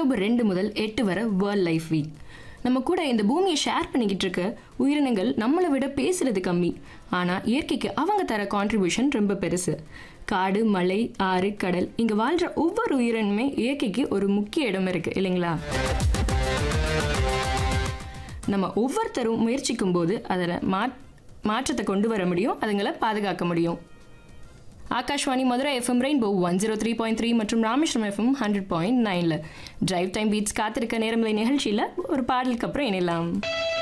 October ரெண்டு முதல் எட்டு வரை வேர்ல்ட் லைஃப் வீக் நம்ம கூட இந்த பூமியை ஷேர் பண்ணிக்கிட்டு இருக்க உயிரினங்கள் நம்மளை விட பேசுறது கம்மி ஆனால் இயற்கைக்கு அவங்க தர கான்ட்ரிபியூஷன் ரொம்ப பெருசு காடு மலை ஆறு கடல் இங்கே வாழ்கிற ஒவ்வொரு உயிரினுமே இயற்கைக்கு ஒரு முக்கிய இடம் இருக்கு இல்லைங்களா நம்ம ஒவ்வொருத்தரும் முயற்சிக்கும் போது அதில் மா மாற்றத்தை கொண்டு வர முடியும் அதுங்களை பாதுகாக்க முடியும் Akashvani Madurai FM rainbow one zero three point three மற்றும் ராமேஸ்வரம் எஃப்எம் ஹண்ட்ரட் பாயிண்ட் நைனில் டிரைவ் டைம் பீட்ஸ் காத்திருக்க நேரம் நிகழ்ச்சியில் ஒரு பாடலுக்கு அப்புறம் இணையலாம்